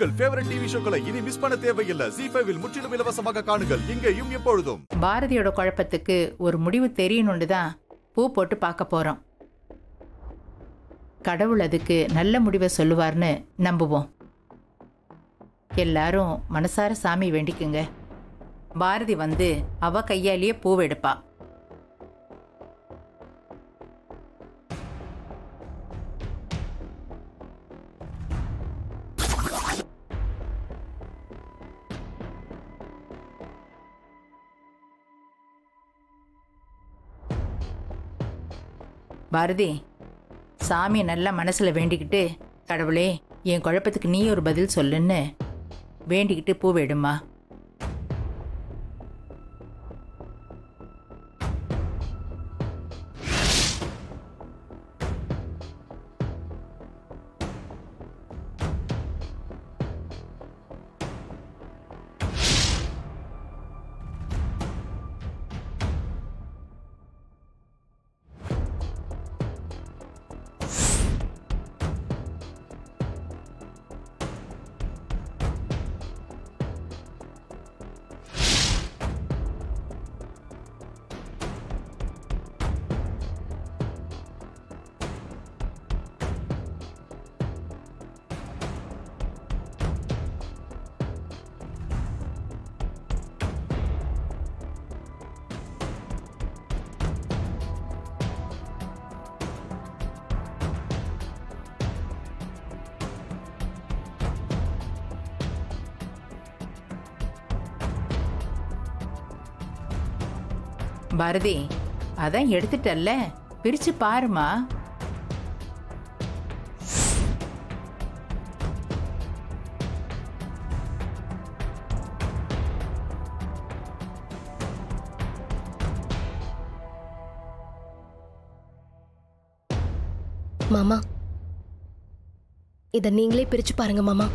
உங்கள் favourite TV ஷோக்களை இனி miss பண்ண தேவையில்லை ஜி ஃபைவில் முற்றிலும் இலவசமாக காணுங்கள் இங்கேயும் எப்பொழுதும் பாரதியோட குழப்பத்துக்கு ஒரு முடிவு தெரியணும்னு தான் பூ போட்டு பார்க்க போறோம் கடவுள் அதுக்கு நல்ல முடிவை சொல்லுவார்னு நம்புவோம் எல்லாரும் மனசார சாமி வேண்டிக்குங்க பாரதி வந்து அவ கையாலேயே பூவெடுப்பா பாரதி சாமி நல்லா மனசுல வேண்டிக்கிட்டு கடவுளே என் குழப்பத்துக்கு நீ ஒரு பதில் சொல்லுன்னு வேண்டிக்கிட்டு பூவெடுமா பாரதி அதான் எடுத்துட்டல்ல பிரிச்சு பாருமா மாமா இத நீங்களே பிரிச்சு பாருங்க மாமா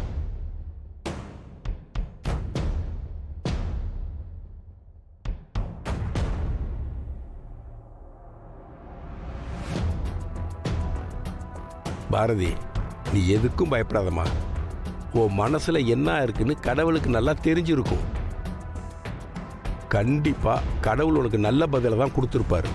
பாரதி நீ எதுக்கும் பயப்படாதம்மா உன் மனசுல என்ன இருக்குன்னு கடவுளுக்கு நல்லா தெரிஞ்சிருக்கும் கண்டிப்பா கடவுள் உனக்கு நல்ல பதில தான் கொடுத்துருப்பாரு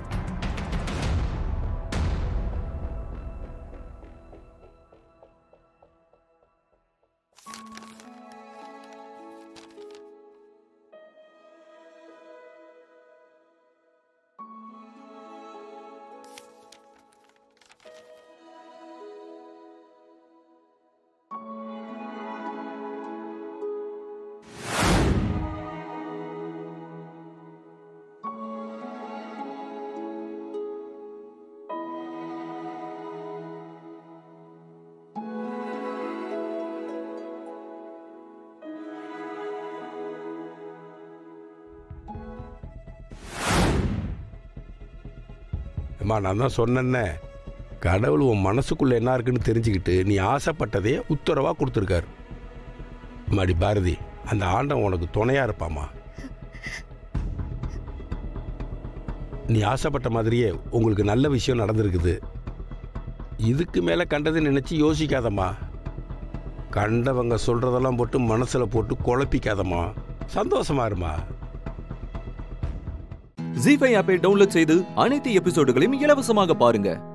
அம்மா நான் தான் சொன்னேன்னே கடவுள் உன் மனசுக்குள்ள என்ன இருக்குன்னு தெரிஞ்சுக்கிட்டு நீ ஆசைப்பட்டதையே உத்தரவா கொடுத்துருக்காரு மாடி பாரதி அந்த ஆண்டவன் உனக்கு துணையா இருப்பாம்மா நீ ஆசைப்பட்ட மாதிரியே உங்களுக்கு நல்ல விஷயம் நடந்திருக்குது இதுக்கு மேலே கண்டதை நினச்சி யோசிக்காதம்மா கண்டவங்க சொல்கிறதெல்லாம் போட்டு மனசில் போட்டு குழப்பிக்காதம்மா சந்தோஷமா இருமா ஜி ஃபைவ் ஆப்பை டவுன்லோட் செய்து அனைத்து எபிசோடுகளையும் இலவசமாக பாருங்க